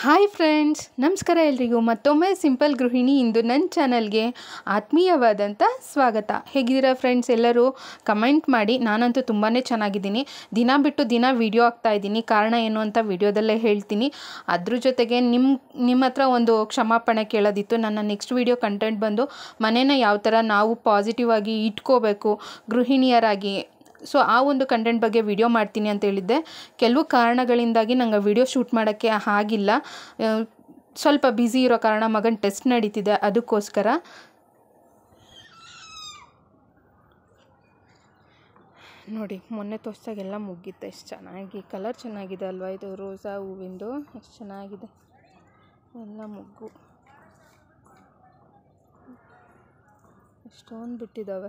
Hi friends ನಮಸ್ಕಾರ ಎಲ್ರಿಗೂ ಮತ್ತೊಮ್ಮೆ ಸಿಂಪಲ್ ಗೃಹಿಣಿ ಇಂದು ನನ್ನ ಚಾನಲ್ಗೆ ಆತ್ಮೀಯವಾದಂಥ ಸ್ವಾಗತ ಹೇಗಿದ್ದೀರಾ ಫ್ರೆಂಡ್ಸ್ ಎಲ್ಲರೂ ಕಮೆಂಟ್ ಮಾಡಿ ನಾನಂತೂ ತುಂಬಾ ಚೆನ್ನಾಗಿದ್ದೀನಿ ದಿನ ಬಿಟ್ಟು ದಿನ ವಿಡಿಯೋ ಹಾಕ್ತಾ ಇದ್ದೀನಿ ಕಾರಣ ಏನು ಅಂತ ವಿಡಿಯೋದಲ್ಲೇ ಹೇಳ್ತೀನಿ ಅದ್ರ ಜೊತೆಗೆ ನಿಮ್ಮ ನಿಮ್ಮ ಹತ್ರ ಒಂದು ಕ್ಷಮಾಪಣೆ ಕೇಳೋದಿತ್ತು ನನ್ನ ನೆಕ್ಸ್ಟ್ ವಿಡಿಯೋ ಕಂಟೆಂಟ್ ಬಂದು ಮನೇನ ಯಾವ ಥರ ನಾವು ಪಾಸಿಟಿವ್ ಆಗಿ ಇಟ್ಕೋಬೇಕು ಗೃಹಿಣಿಯರಾಗಿ ಸೊ ಆ ಒಂದು ಕಂಟೆಂಟ್ ಬಗ್ಗೆ ವಿಡಿಯೋ ಮಾಡ್ತೀನಿ ಅಂತ ಹೇಳಿದ್ದೆ ಕೆಲವು ಕಾರಣಗಳಿಂದಾಗಿ ನಂಗೆ ವಿಡಿಯೋ ಶೂಟ್ ಮಾಡೋಕ್ಕೆ ಆಗಿಲ್ಲ ಆ, ಸ್ವಲ್ಪ ಬ್ಯುಸಿ ಇರೋ ಕಾರಣ ಮಗನ ಟೆಸ್ಟ್ ನಡೀತಿದೆ ಅದಕ್ಕೋಸ್ಕರ ನೋಡಿ ಮೊನ್ನೆ ತೋರಿಸ್ದಾಗೆಲ್ಲ ಮುಗಿತ್ತೆ ಎಷ್ಟು ಚೆನ್ನಾಗಿ ಕಲರ್ ಚೆನ್ನಾಗಿದೆ ಅಲ್ವಾ ಇದು ರೋಸಾ ಹೂವಿಂದು ಎಷ್ಟು ಚೆನ್ನಾಗಿದೆ ಎಲ್ಲ ಮುಗ್ಗು ಎಷ್ಟೊಂದು ಬಿಟ್ಟಿದ್ದಾವೆ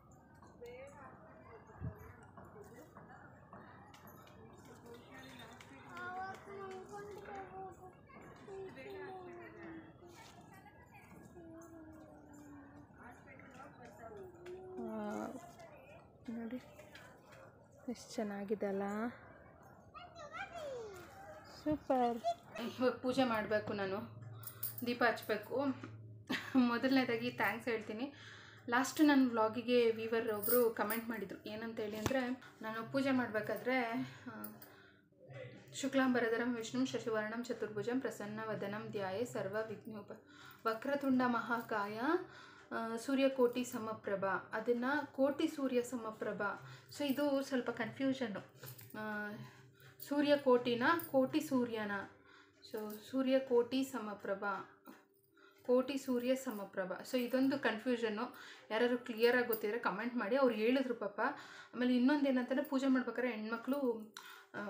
ವಾವ್. ನೋಡಿ ಎಷ್ಟು ಚೆನ್ನಾಗಿದೆ ಅಲ್ಲ ಸೂಪರ್ ಇವಾಗ ಪೂಜೆ ಮಾಡಬೇಕು ನಾನು ದೀಪ ಹಚ್ಬೇಕು ಮೊದಲನೇದಾಗಿ ಥ್ಯಾಂಕ್ಸ್ ಹೇಳ್ತೀನಿ ಲಾಸ್ಟ್ ನನ್ನ ವ್ಲಾಗಿಗೆ ವೀವರ್ ಒಬ್ಬರು ಕಮೆಂಟ್ ಮಾಡಿದರು ಏನಂತ ಹೇಳಿ ಅಂದರೆ ನಾನು ಪೂಜೆ ಮಾಡಬೇಕಾದ್ರೆ ಶುಕ್ಲಾಂಬರಧರಂ ವಿಷ್ಣು ಶಶಿವರ್ಣಂ ಚತುರ್ಭುಜಂ ಪ್ರಸನ್ನ ವದನಂ ಧ್ಯಾಯೇ ಸರ್ವ ವಿಘ್ನೋಪ ವಕ್ರತುಂಡ ಮಹಾಕಾಯ ಆ, ಸೂರ್ಯಕೋಟಿ ಸಮಪ್ರಭ ಅದನ್ನು ಕೋಟಿ ಸೂರ್ಯ ಸಮಪ್ರಭ ಸೊ ಇದು ಸ್ವಲ್ಪ ಕನ್ಫ್ಯೂಷನ್ನು ಸೂರ್ಯಕೋಟಿನ ಕೋಟಿ ಸೂರ್ಯನ ಸೊ ಸೂರ್ಯಕೋಟಿ ಸಮಪ್ರಭ ಕೋಟಿ ಸೂರ್ಯ ಸಮಪ್ರಭ ಸೊ ಇದೊಂದು ಕನ್ಫ್ಯೂಷನ್ನು ಯಾರಾದ್ರು ಕ್ಲಿಯರಾಗಿ ಗೊತ್ತಿದ್ರೆ ಕಮೆಂಟ್ ಮಾಡಿ ಅವ್ರು ಹೇಳಿದ್ರು ಪಾಪ ಆಮೇಲೆ ಇನ್ನೊಂದು ಏನಂತಂದರೆ ಪೂಜೆ ಮಾಡ್ಬೇಕಾದ್ರೆ ಹೆಣ್ಮಕ್ಳು ಆ,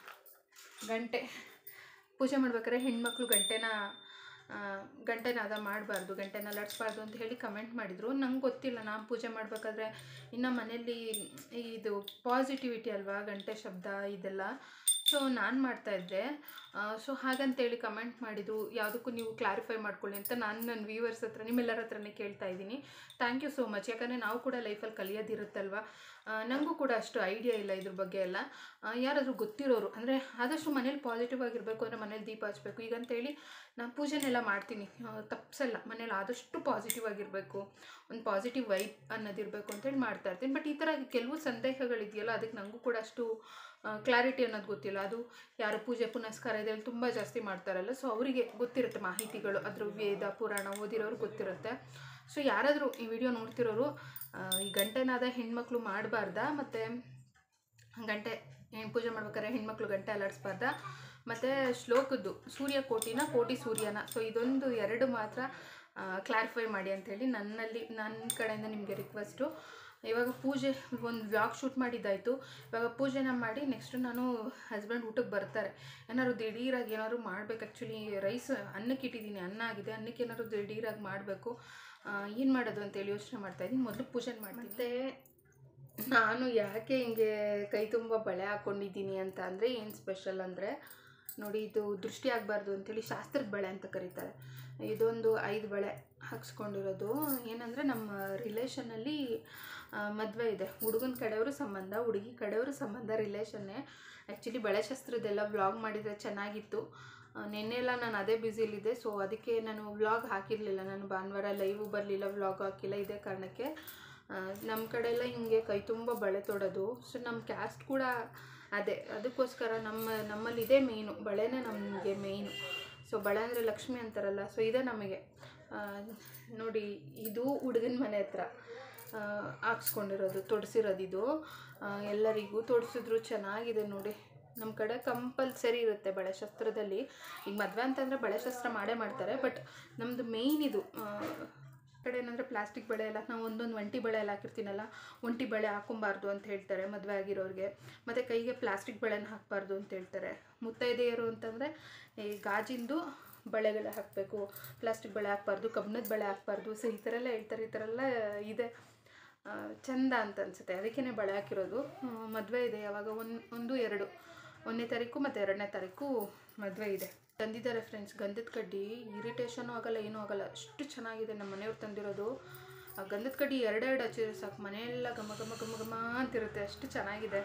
ಗಂಟೆ ಪೂಜೆ ಮಾಡ್ಬೇಕಾದ್ರೆ ಹೆಣ್ಮಕ್ಳು ಗಂಟೆನ ಆ, ಗಂಟೆನಾದ ಮಾಡಬಾರ್ದು ಗಂಟೆನ ಲಟ್ಸ್ಬಾರ್ದು ಅಂತ ಹೇಳಿ ಕಮೆಂಟ್ ಮಾಡಿದರು ನಂಗೆ ಗೊತ್ತಿಲ್ಲ ನಾನು ಪೂಜೆ ಮಾಡಬೇಕಾದ್ರೆ ಇನ್ನು ಮನೇಲಿ ಇದು ಪಾಸಿಟಿವಿಟಿ ಅಲ್ವಾ ಗಂಟೆ ಶಬ್ದ ಇದೆಲ್ಲ ಸೊ ನಾನು ಮಾಡ್ತಾಯಿದ್ದೆ ಸೊ ಹಾಗಂತೇಳಿ ಕಮೆಂಟ್ ಮಾಡಿದ್ದು ಯಾವುದಕ್ಕೂ ನೀವು ಕ್ಲಾರಿಫೈ ಮಾಡ್ಕೊಳ್ಳಿ ಅಂತ ನಾನು ನನ್ನ ವ್ಯೂವರ್ಸ್ ಹತ್ರ ನಿಮ್ಮೆಲ್ಲರ ಹತ್ರನೇ ಕೇಳ್ತಾ ಇದ್ದೀನಿ ಥ್ಯಾಂಕ್ ಯು ಸೋ ಮಚ್ ಯಾಕಂದರೆ ನಾವು ಕೂಡ ಲೈಫಲ್ಲಿ ಕಲಿಯೋದಿರುತ್ತಲ್ವ ನನಗೂ ಕೂಡ ಅಷ್ಟು ಐಡಿಯಾ ಇಲ್ಲ ಇದ್ರ ಬಗ್ಗೆ ಎಲ್ಲ ಆ, ಯಾರಾದರೂ ಗೊತ್ತಿರೋರು ಅಂದರೆ ಆದಷ್ಟು ಮನೇಲಿ ಪಾಸಿಟಿವ್ ಆಗಿರಬೇಕು ಅಂದರೆ ಮನೇಲಿ ದೀಪ ಹಚ್ಬೇಕು ಈಗಂತೇಳಿ ನಾನು ಪೂಜೆನೆಲ್ಲ ಮಾಡ್ತೀನಿ ಆ, ತಪ್ಸಲ್ಲ ಮನೇಲಿ ಆದಷ್ಟು ಪಾಸಿಟಿವ್ ಆಗಿರಬೇಕು ಒಂದು ಪಾಸಿಟಿವ್ ವೈಬ್ ಅನ್ನೋದಿರಬೇಕು ಅಂತೇಳಿ ಮಾಡ್ತಾ ಇರ್ತೀನಿ ಬಟ್ ಈ ಥರ ಕೆಲವು ಸಂದೇಹಗಳಿದೆಯಲ್ಲ ಅದಕ್ಕೆ ನನಗೂ ಕೂಡ ಅಷ್ಟು ಕ್ಲಾರಿಟಿ ಅನ್ನೋದು ಗೊತ್ತಿಲ್ಲ ಅದು ಯಾರು ಪೂಜೆ ಪುನಸ್ಕಾರ ಇದೆಲ್ಲ ತುಂಬ ಜಾಸ್ತಿ ಮಾಡ್ತಾರಲ್ಲ ಸೊ ಅವರಿಗೆ ಗೊತ್ತಿರುತ್ತೆ ಮಾಹಿತಿಗಳು ಅದ್ರ ವೇದ ಪುರಾಣ ಓದಿರೋರು ಗೊತ್ತಿರುತ್ತೆ ಸೊ ಯಾರಾದರೂ ಈ ವಿಡಿಯೋ ನೋಡ್ತಿರೋರು ಆ, ಈ ಗಂಟೆನಾದ ಹೆಣ್ಮಕ್ಳು ಮಾಡಬಾರ್ದಾ ಮತ್ತು ಗಂಟೆ ಹೆಣ್ಣು ಪೂಜೆ ಮಾಡ್ಬೇಕಾದ್ರೆ ಹೆಣ್ಮಕ್ಳು ಗಂಟೆ ಅಲ್ಲಾಡಿಸ್ಬಾರ್ದ ಮತ್ತು ಶ್ಲೋಕದ್ದು ಸೂರ್ಯ ಕೋಟಿನ ಕೋಟಿ ಸೂರ್ಯನ ಸೊ ಇದೊಂದು ಎರಡು ಮಾತ್ರ ಕ್ಲಾರಿಫೈ ಮಾಡಿ ಅಂಥೇಳಿ ನನ್ನಲ್ಲಿ ನನ್ನ ಕಡೆಯಿಂದ ನಿಮಗೆ ರಿಕ್ವೆಸ್ಟು ಇವಾಗ ಪೂಜೆ ಒಂದು ವ್ಲಾಗ್ ಶೂಟ್ ಮಾಡಿದ್ದಾಯಿತು ಇವಾಗ ಪೂಜೆನ ಮಾಡಿ ನೆಕ್ಸ್ಟು ನಾನು ಹಸ್ಬೆಂಡ್ ಊಟಕ್ಕೆ ಬರ್ತಾರೆ ಏನಾದ್ರು ದಿಢೀರಾಗಿ ಏನಾದ್ರು ಮಾಡ್ಬೇಕು ಆ್ಯಕ್ಚುಲಿ ರೈಸ್ ಅನ್ನಕ್ಕೆ ಇಟ್ಟಿದ್ದೀನಿ ಅನ್ನ ಆಗಿದೆ ಅನ್ನಕ್ಕೆ ಏನಾದ್ರು ದಿಢೀರಾಗಿ ಮಾಡಬೇಕು ಏನು ಮಾಡೋದು ಅಂತೇಳಿ ಯೋಚನೆ ಮಾಡ್ತಾಯಿದ್ದೀನಿ ಮೊದಲು ಪೂಜೆ ಮಾಡಿ ಮತ್ತು ನಾನು ಯಾಕೆ ಹಿಂಗೆ ಕೈ ತುಂಬ ಬಳೆ ಹಾಕ್ಕೊಂಡಿದ್ದೀನಿ ಅಂತ ಅಂದರೆ ಏನು ಸ್ಪೆಷಲ್ ಅಂದರೆ ನೋಡಿ ಇದು ದೃಷ್ಟಿ ಆಗಬಾರ್ದು ಅಂತೇಳಿ ಶಾಸ್ತ್ರದ ಬಳೆ ಅಂತ ಕರೀತಾರೆ ಇದೊಂದು ಐದು ಬಳೆ ಹಾಕ್ಸ್ಕೊಂಡಿರೋದು ಏನಂದರೆ ನಮ್ಮ ರಿಲೇಷನಲ್ಲಿ ಮದುವೆ ಇದೆ ಹುಡುಗನ ಕಡೆಯವರು ಸಂಬಂಧ ಹುಡುಗಿ ಕಡೆಯವರು ಸಂಬಂಧ ರಿಲೇಷನ್ನೇ ಆ್ಯಕ್ಚುಲಿ ಬಳೆ ಶಾಸ್ತ್ರದ್ದೆಲ್ಲ ವ್ಲಾಗ್ ಮಾಡಿದರೆ ಚೆನ್ನಾಗಿತ್ತು ಆ, ನೆನ್ನೆ ಎಲ್ಲ ನಾನು ಅದೇ ಬ್ಯುಸಿಲಿದ್ದೆ ಸೊ ಅದಕ್ಕೆ ನಾನು ವ್ಲಾಗ್ ಹಾಕಿರಲಿಲ್ಲ ನಾನು ಭಾನುವಾರ ಲೈವು ಬರಲಿಲ್ಲ ವ್ಲಾಗ್ ಹಾಕಿಲ್ಲ ಇದೇ ಕಾರಣಕ್ಕೆ ನಮ್ಮ ಕಡೆ ಎಲ್ಲ ಹಿಂಗೆ ಕೈ ತುಂಬ ಬಳೆ ತೊಡೋದು ಸೊ ನಮ್ಮ ಕ್ಯಾಸ್ಟ್ ಕೂಡ ಅದೇ ಅದಕ್ಕೋಸ್ಕರ ನಮ್ಮ ನಮ್ಮಲ್ಲಿ ಇದೇ ಮೇಯ್ನು ಬಳೆನೇ ನಮಗೆ ಮೇಯ್ನು ಸೊ ಬಳೆ ಅಂದರೆ ಲಕ್ಷ್ಮಿ ಅಂತಾರಲ್ಲ ಸೊ ಇದೇ ನಮಗೆ ಆ, ನೋಡಿ ಇದು ಹುಡುಗನ ಮನೆ ಹತ್ರ ಆ, ಹಾಕ್ಸ್ಕೊಂಡಿರೋದು ತೊಡಿಸಿರೋದು ಇದು ಆ, ಎಲ್ಲರಿಗೂ ತೊಡಿಸಿದ್ರು ಚೆನ್ನಾಗಿದೆ ನೋಡಿ ನಮ್ಮ ಕಡೆ ಕಂಪಲ್ಸರಿ ಇರುತ್ತೆ ಬಳೆಶಾಸ್ತ್ರದಲ್ಲಿ ಈಗ ಮದುವೆ ಅಂತಂದರೆ ಬಳೆಶಾಸ್ತ್ರ ಮಾಡೇ ಮಾಡ್ತಾರೆ ಬಟ್ ನಮ್ಮದು ಮೇಯ್ನ್ ಇದು ಆ, ಕಡೆ ಏನಂದರೆ ಪ್ಲಾಸ್ಟಿಕ್ ಬಳೆ ಎಲ್ಲ ನಾವು ಒಂದೊಂದು ಒಂಟಿ ಬಳೆ ಎಲ್ಲ ಹಾಕಿರ್ತೀನಲ್ಲ ಒಂಟಿ ಬಳೆ ಹಾಕೊಬಾರ್ದು ಅಂತ ಹೇಳ್ತಾರೆ ಮದುವೆ ಆಗಿರೋರಿಗೆ ಮತ್ತು ಕೈಗೆ ಪ್ಲಾಸ್ಟಿಕ್ ಬಳೆನ ಹಾಕಬಾರ್ದು ಅಂತ ಹೇಳ್ತಾರೆ ಮುತ್ತೈದೆಯರು ಅಂತಂದರೆ ಈ ಗಾಜಿಂದು ಬಳೆಗಳ ಹಾಕಬೇಕು ಪ್ಲಾಸ್ಟಿಕ್ ಬಳೆ ಹಾಕಬಾರ್ದು ಕಬ್ಬಿಣದ ಬಳೆ ಹಾಕಬಾರ್ದು ಸೊ ಈ ಥರ ಎಲ್ಲ ಹೇಳ್ತಾರೆ ಈ ಥರ ಎಲ್ಲ ಇದೆ ಆ, ಚಂದ ಅಂತ ಅನಿಸುತ್ತೆ ಅದಕ್ಕೇ ಬಳೆ ಹಾಕಿರೋದು ಮದುವೆ ಇದೆ ಯಾವಾಗ ಒಂದು ಒಂದು ಎರಡು ಒಂದನೇ ತಾರೀಕು ಮತ್ತು ಎರಡನೇ ತಾರೀಕು ಮದುವೆ ಇದೆ ತಂದಿದ್ದಾರೆ ಫ್ರೆಂಡ್ಸ್ ಗಂಧದ ಕಡ್ಡಿ ಇರಿಟೇಷನು ಆಗಲ್ಲ ಏನೂ ಆಗಲ್ಲ ಅಷ್ಟು ಚೆನ್ನಾಗಿದೆ ನಮ್ಮ ಮನೆಯವ್ರು ತಂದಿರೋದು ಆ ಗಂಧದ ಕಡ್ಡಿ ಎರಡೆರಡು ಹಚ್ಚಿದ್ರೆ ಸಾಕು ಮನೆಯೆಲ್ಲ ಘಮ ಘಮ ಘಮ ಘಮ ಅಂತಿರುತ್ತೆ ಅಷ್ಟು ಚೆನ್ನಾಗಿದೆ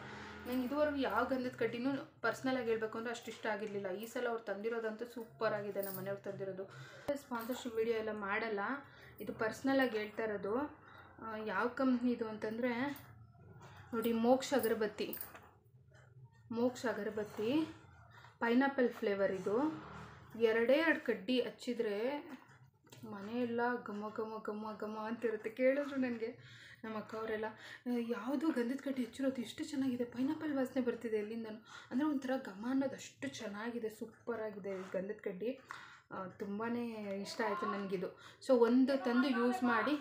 ನಂಗೆ ಇದುವರೆಗೂ ಯಾವ ಗಂಧದ ಕಡ್ಡಿನೂ ಪರ್ಸ್ನಲಾಗಿ ಹೇಳ್ಬೇಕು ಅಂದರೆ ಅಷ್ಟು ಇಷ್ಟ ಆಗಿರಲಿಲ್ಲ ಈ ಸಲ ಅವ್ರು ತಂದಿರೋದಂತೂ ಸೂಪರ್ ಆಗಿದೆ ನಮ್ಮ ಮನೆಯವ್ರು ತಂದಿರೋದು ಸ್ಪಾನ್ಸರ್ಶಿಪ್ ವಿಡಿಯೋ ಎಲ್ಲ ಮಾಡಲ್ಲ ಇದು ಪರ್ಸ್ನಲಾಗಿ ಹೇಳ್ತಾ ಇರೋದು ಆ, ಯಾವ ಕಂಪ್ನಿದು ಅಂತಂದರೆ ನೋಡಿ ಮೋಕ್ಷ ಅಗರಬತ್ತಿ ಮೋಕ್ಷ ಅಗರಬತ್ತಿ ಪೈನಾಪಲ್ ಫ್ಲೇವರ್ ಇದು ಎರಡೇ ಎರಡು ಕಡ್ಡಿ ಹಚ್ಚಿದ್ರೆ ಮನೆಯೆಲ್ಲ ಘಮ ಘಮ ಘಮ ಘಮ ಅಂತಿರುತ್ತೆ ಕೇಳಿದ್ರು ನನಗೆ ನಮ್ಮ ಅಕ್ಕ ಅವರೆಲ್ಲ ಯಾವುದು ಗಂಧದ ಕಡ್ಡಿ ಹಚ್ಚಿರೋದು ಎಷ್ಟು ಚೆನ್ನಾಗಿದೆ ಪೈನಾಪಲ್ ವಾಸನೆ ಬರ್ತಿದೆ ಎಲ್ಲಿಂದನೂ ಅಂದರೆ ಒಂಥರ ಘಮ ಅನ್ನೋದು ಅಷ್ಟು ಚೆನ್ನಾಗಿದೆ ಸೂಪರ್ ಆಗಿದೆ ಈ ಗಂಧದ ಕಡ್ಡಿ ತುಂಬಾ ಇಷ್ಟ ಆಯಿತು ನನಗಿದು ಸೊ ಒಂದು ತಂದು ಯೂಸ್ ಮಾಡಿ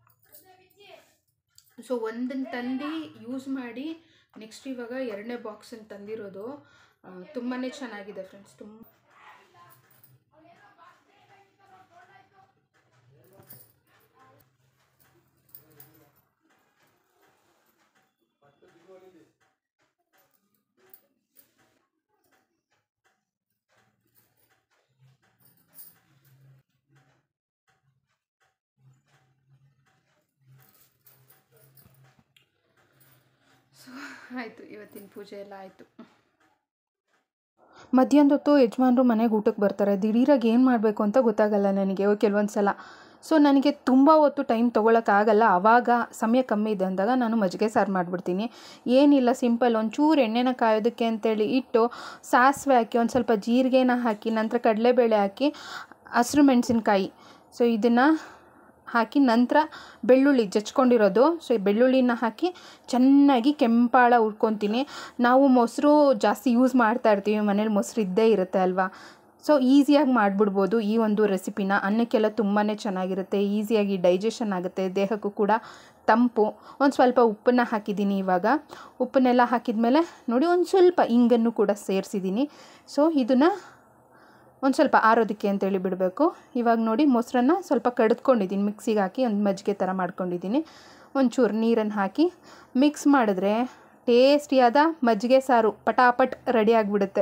ಸೊ ಒಂದನ್ನು ತಂದು ಯೂಸ್ ಮಾಡಿ ನೆಕ್ಸ್ಟ್ ಇವಾಗ ಎರಡನೇ ಬಾಕ್ಸನ್ನು ತಂದಿರೋದು ತುಂಬಾ ಚೆನ್ನಾಗಿದೆ ಫ್ರೆಂಡ್ಸ್ ತುಂಬ ಸೊ ಆಯಿತು ಇವತ್ತಿನ ಪೂಜೆ ಎಲ್ಲ ಆಯಿತು ಮಧ್ಯಾಹ್ನದ ಹೊತ್ತು ಯಜಮಾನ್ರು ಮನೆಗೆ ಊಟಕ್ಕೆ ಬರ್ತಾರೆ ದಿಢೀರಾಗಿ ಏನು ಮಾಡಬೇಕು ಅಂತ ಗೊತ್ತಾಗಲ್ಲ ನನಗೆ ಕೆಲವೊಂದು ಸಲ ಸೊ ನನಗೆ ತುಂಬ ಹೊತ್ತು ಟೈಮ್ ತೊಗೊಳಕ್ಕಾಗಲ್ಲ ಆವಾಗ ಸಮಯ ಕಮ್ಮಿ ಇದೆ ಅಂದಾಗ ನಾನು ಮಜ್ಜಿಗೆ ಸಾರು ಮಾಡಿಬಿಡ್ತೀನಿ ಏನಿಲ್ಲ ಸಿಂಪಲ್ ಒಂಚೂರು ಎಣ್ಣೆನ ಕಾಯೋದಕ್ಕೆ ಅಂತೇಳಿ ಇಟ್ಟು ಸಾಸಿವೆ ಹಾಕಿ ಒಂದು ಸ್ವಲ್ಪ ಜೀರಿಗೆನ ಹಾಕಿ ನಂತರ ಕಡಲೆಬೇಳೆ ಹಾಕಿ ಹಸಿರು ಮೆಣಸಿನ್ಕಾಯಿ ಸೊ ಇದನ್ನು ಹಾಕಿ ನಂತರ ಬೆಳ್ಳುಳ್ಳಿ ಜಚ್ಕೊಂಡಿರೋದು ಸೊ ಈ ಬೆಳ್ಳುಳ್ಳಿನ ಹಾಕಿ ಚೆನ್ನಾಗಿ ಕೆಂಪಾಳ ಹುರ್ಕೊತೀನಿ ನಾವು ಮೊಸರು ಜಾಸ್ತಿ ಯೂಸ್ ಮಾಡ್ತಾ ಇರ್ತೀವಿ ಮನೇಲಿ ಮೊಸರು ಇದ್ದೇ ಇರುತ್ತೆ ಅಲ್ವಾ ಸೊ ಈಸಿಯಾಗಿ ಮಾಡಿಬಿಡ್ಬೋದು ಈ ಒಂದು ರೆಸಿಪಿನ ಅನ್ನಕ್ಕೆಲ್ಲ ತುಂಬಾ ಚೆನ್ನಾಗಿರುತ್ತೆ ಈಸಿಯಾಗಿ ಡೈಜೆಷನ್ ಆಗುತ್ತೆ ದೇಹಕ್ಕೂ ಕೂಡ ತಂಪು ಒಂದು ಸ್ವಲ್ಪ ಉಪ್ಪನ್ನು ಹಾಕಿದ್ದೀನಿ ಇವಾಗ ಉಪ್ಪನ್ನೆಲ್ಲ ಹಾಕಿದ್ಮೇಲೆ ನೋಡಿ ಒಂದು ಸ್ವಲ್ಪ ಇಂಗನ್ನು ಕೂಡ ಸೇರಿಸಿದ್ದೀನಿ ಸೊ ಇದನ್ನು ಒಂದು ಸ್ವಲ್ಪ ಆರೋದಕ್ಕೆ ಅಂತೇಳಿ ಬಿಡಬೇಕು ಇವಾಗ ನೋಡಿ ಮೊಸರನ್ನ ಸ್ವಲ್ಪ ಕಡಿದ್ಕೊಂಡಿದ್ದೀನಿ ಮಿಕ್ಸಿಗೆ ಹಾಕಿ ಒಂದು ಮಜ್ಜಿಗೆ ಥರ ಮಾಡ್ಕೊಂಡಿದ್ದೀನಿ ಒಂಚೂರು ನೀರನ್ನು ಹಾಕಿ ಮಿಕ್ಸ್ ಮಾಡಿದ್ರೆ ಟೇಸ್ಟಿಯಾದ ಮಜ್ಜಿಗೆ ಸಾರು ಪಟಾಪಟ್ ರೆಡಿ ಆಗಿಬಿಡುತ್ತೆ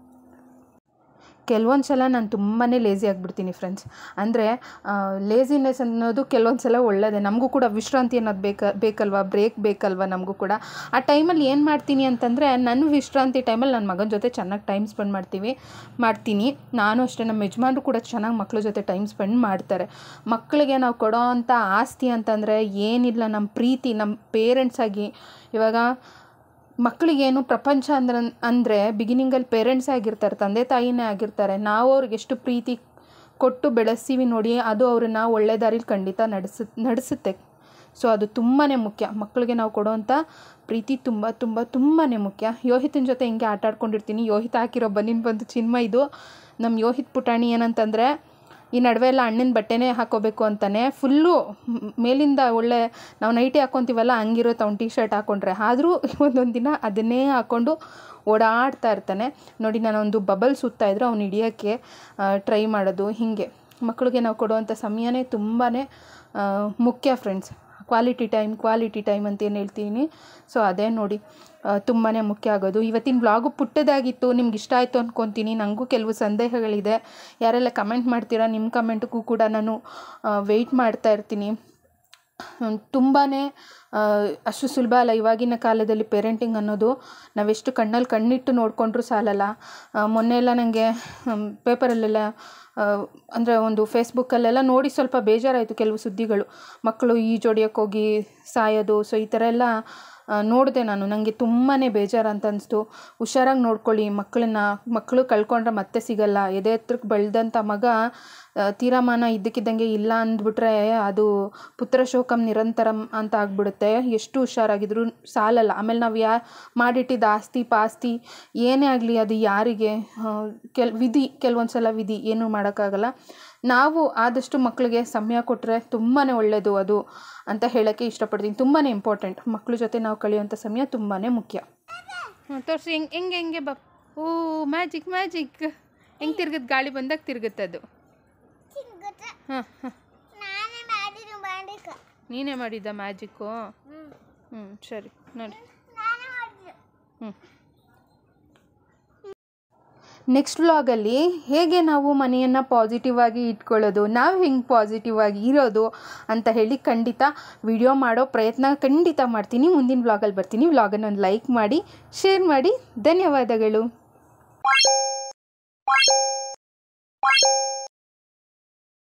ಕೆಲವೊಂದು ಸಲ ನಾನು ತುಂಬಾ ಲೇಸಿ ಆಗಿಬಿಡ್ತೀನಿ ಫ್ರೆಂಡ್ಸ್ ಅಂದರೆ ಲೇಸಿನೆಸ್ ಅನ್ನೋದು ಕೆಲವೊಂದು ಸಲ ಒಳ್ಳೆಯದೇ ನಮಗೂ ಕೂಡ ವಿಶ್ರಾಂತಿ ಅನ್ನೋದು ಬೇಕ ಬೇಕಲ್ವಾ ಬ್ರೇಕ್ ಬೇಕಲ್ವಾ ನಮಗೂ ಕೂಡ ಆ ಟೈಮಲ್ಲಿ ಏನು ಮಾಡ್ತೀನಿ ಅಂತಂದರೆ ನನ್ನ ವಿಶ್ರಾಂತಿ ಟೈಮಲ್ಲಿ ನನ್ನ ಮಗನ ಜೊತೆ ಚೆನ್ನಾಗಿ ಟೈಮ್ ಸ್ಪೆಂಡ್ ಮಾಡ್ತೀವಿ ಮಾಡ್ತೀನಿ ನಾನು ಅಷ್ಟೇ ನಮ್ಮ ಯಜಮಾನ್ರು ಕೂಡ ಚೆನ್ನಾಗಿ ಮಕ್ಳ ಜೊತೆ ಟೈಮ್ ಸ್ಪೆಂಡ್ ಮಾಡ್ತಾರೆ ಮಕ್ಕಳಿಗೆ ನಾವು ಕೊಡೋ ಅಂಥ ಆಸ್ತಿ ಅಂತಂದರೆ ಏನಿಲ್ಲ ನಮ್ಮ ಪ್ರೀತಿ ನಮ್ಮ ಪೇರೆಂಟ್ಸ್ ಆಗಿ ಇವಾಗ ಮಕ್ಕಳಿಗೇನು ಪ್ರಪಂಚ ಅಂದ್ರೆ ಅಂದರೆ ಬಿಗಿನಿಂಗಲ್ಲಿ ಪೇರೆಂಟ್ಸೇ ಆಗಿರ್ತಾರೆ ತಂದೆ ತಾಯಿನೇ ಆಗಿರ್ತಾರೆ ನಾವು ಅವ್ರಿಗೆ ಎಷ್ಟು ಪ್ರೀತಿ ಕೊಟ್ಟು ಬೆಳೆಸ್ತೀವಿ ನೋಡಿ ಅದು ಅವ್ರನ್ನ ಒಳ್ಳೆ ದಾರಿಲಿ ಖಂಡಿತ ನಡೆಸ ನಡೆಸುತ್ತೆ ಸೊ ಅದು ತುಂಬಾ ಮುಖ್ಯ ಮಕ್ಕಳಿಗೆ ನಾವು ಕೊಡೋವಂಥ ಪ್ರೀತಿ ತುಂಬ ತುಂಬ ತುಂಬಾ ಮುಖ್ಯ ಯೋಹಿತನ ಜೊತೆ ಹಿಂಗೆ ಆಟ ಆಡ್ಕೊಂಡಿರ್ತೀನಿ ಯೋಹಿತ ಹಾಕಿರೋ ಬನ್ನಿನ ಬಂದು ಚಿನ್ಮ ಇದು ನಮ್ಮ ಯೋಹಿತ್ ಪುಟಾಣಿ ಏನಂತಂದರೆ ಈ ನಡುವೆ ಎಲ್ಲ ಹಣ್ಣಿನ ಬಟ್ಟೆನೇ ಹಾಕೋಬೇಕು ಅಂತಾನೆ ಫುಲ್ಲು ಮೇಲಿಂದ ಒಳ್ಳೆ ನಾವು ನೈಟಿ ಹಾಕ್ಕೊತೀವಲ್ಲ ಹಂಗಿರುತ್ತೆ ಅವ್ನು ಟಿ ಶರ್ಟ್ ಹಾಕ್ಕೊಂಡ್ರೆ ಆದರೂ ಒಂದೊಂದು ದಿನ ಅದನ್ನೇ ಹಾಕ್ಕೊಂಡು ಓಡಾಡ್ತಾ ಇರ್ತಾನೆ ನೋಡಿ ನಾನೊಂದು ಬಬಲ್ ಸುತ್ತಾ ಇದ್ರೆ ಅವ್ನು ಹಿಡಿಯೋಕ್ಕೆ ಟ್ರೈ ಮಾಡೋದು ಹೀಗೆ ಮಕ್ಕಳಿಗೆ ನಾವು ಕೊಡುವಂಥ ಸಮಯನೇ ತುಂಬಾ ಮುಖ್ಯ friends quality time quality time ಅಂತ ಏನು ಹೇಳ್ತೀನಿ ಸೊ ಅದೇ ನೋಡಿ ತುಂಬಾ ಮುಖ್ಯ ಆಗೋದು ಇವತ್ತಿನ ವ್ಲಾಗು ಪುಟ್ಟದಾಗಿತ್ತು ನಿಮ್ಗೆ ಇಷ್ಟ ಆಯಿತು ಅಂದ್ಕೊತೀನಿ ನನಗೂ ಕೆಲವು ಸಂದೇಹಗಳಿದೆ ಯಾರೆಲ್ಲ ಕಮೆಂಟ್ ಮಾಡ್ತೀರಾ ನಿಮ್ಮ ಕಮೆಂಟ್ಗೂ ಕೂಡ ನಾನು ವೆಯ್ಟ್ ಮಾಡ್ತಾ ಇರ್ತೀನಿ ತುಂಬಾ ಅಷ್ಟು ಸುಲಭ ಅಲ್ಲ ಇವಾಗಿನ ಕಾಲದಲ್ಲಿ ಪೇರೆಂಟಿಂಗ್ ಅನ್ನೋದು ನಾವೆಷ್ಟು ಕಣ್ಣಲ್ಲಿ ಕಣ್ಣಿಟ್ಟು ನೋಡಿಕೊಂಡ್ರೂ ಸಾಲಲ್ಲ ಆ, ಮೊನ್ನೆ ಎಲ್ಲ ನನಗೆ ಪೇಪರಲ್ಲೆಲ್ಲ ಅಂದರೆ ಒಂದು ಫೇಸ್ಬುಕ್ಕಲ್ಲೆಲ್ಲ ನೋಡಿ ಸ್ವಲ್ಪ ಬೇಜಾರಾಯಿತು ಕೆಲವು ಸುದ್ದಿಗಳು ಮಕ್ಕಳು ಈಜೊಡಿಯೋಕ್ಕೆ ಹೋಗಿ ಸಾಯೋದು ಸೊ ಈ ಥರ ಎಲ್ಲ ನೋಡಿದೆ ನಾನು ನನಗೆ ತುಂಬಾ ಬೇಜಾರು ಅಂತ ಅನಿಸ್ತು ಹುಷಾರಾಗಿ ನೋಡ್ಕೊಳ್ಳಿ ಮಕ್ಕಳನ್ನ ಮಕ್ಕಳು ಕಳ್ಕೊಂಡ್ರೆ ಮತ್ತೆ ಸಿಗಲ್ಲ ಎದೆ ಹತ್ರಕ್ಕೆ ಬೆಳೆದಂಥ ಮಗ ಆ, ತೀರಮಾನ ಇದ್ದಕ್ಕಿದ್ದಂಗೆ ಇಲ್ಲ ಅಂದ್ಬಿಟ್ರೆ ಅದು ಪುತ್ರ ಶೋಕಂ ನಿರಂತರಂ ಅಂತ ಆಗ್ಬಿಡುತ್ತೆ ಎಷ್ಟು ಹುಷಾರಾಗಿದ್ರು ಸಾಲಲ್ಲ ಆಮೇಲೆ ನಾವು ಯಾ ಮಾಡಿಟ್ಟಿದ್ದ ಆಸ್ತಿ ಪಾಸ್ತಿ ಏನೇ ಆಗಲಿ ಅದು ಯಾರಿಗೆ ಆ, ಕೆಲ್ ವಿಧಿ ಕೆಲವೊಂದು ಸಲ ವಿಧಿ ಏನೂ ಮಾಡೋಕ್ಕಾಗಲ್ಲ ನಾವು ಆದಷ್ಟು ಮಕ್ಕಳಿಗೆ ಸಮಯ ಕೊಟ್ಟರೆ ತುಂಬಾ ಒಳ್ಳೆಯದು ಅದು ಅಂತ ಹೇಳೋಕ್ಕೆ ಇಷ್ಟಪಡ್ತೀನಿ ತುಂಬಾ ಇಂಪಾರ್ಟೆಂಟ್ ಮಕ್ಕಳ ಜೊತೆ ನಾವು ಕಳೆಯುವಂಥ ಸಮಯ ತುಂಬಾ ಮುಖ್ಯ ಹಾಂ ತೋರಿಸಿ ಹೆಂಗೆ ಹೆಂಗೆ ಹೆಂಗೆ ಬಾ ಓ ಮ್ಯಾಜಿಕ್ ಮ್ಯಾಜಿಕ್ ಹೆಂಗೆ ತಿರ್ಗತ್ತೆ ಗಾಳಿ ಬಂದಾಗ ತಿರುಗುತ್ತೆ ಅದು ಚಿಂಗಟ ಹಾಂ ಹಾಂ ನಾನೇ ಮಾಡಿದ್ದು ಮಾಡಿಕ ನೀನೇ ಮಾಡಿದ್ದ ಮ್ಯಾಜಿಕ್ಕು ಹ್ಞೂ ಹ್ಞೂ ಸರಿ ನೋಡಿ ನಾನೇ ಮಾಡಿದ್ದು ಹ್ಞೂ ನೆಕ್ಸ್ಟ್ ವ್ಲಾಗಲ್ಲಿ ಹೇಗೆ ನಾವು ಮನೆಯನ್ನು ಪಾಸಿಟಿವ್ ಆಗಿ ಇಟ್ಕೊಳ್ಳೋದು ನಾವು ಹೆಂಗೆ ಪಾಸಿಟಿವ್ ಆಗಿ ಇರೋದು ಅಂತ ಹೇಳಿ ಖಂಡಿತ ವಿಡಿಯೋ ಮಾಡೋ ಪ್ರಯತ್ನ ಖಂಡಿತ ಮಾಡ್ತೀನಿ ಮುಂದಿನ ವ್ಲಾಗಲ್ಲಿ ಬರ್ತೀನಿ ವ್ಲಾಗನ್ನು ಒಂದು ಲೈಕ್ ಮಾಡಿ ಶೇರ್ ಮಾಡಿ ಧನ್ಯವಾದಗಳು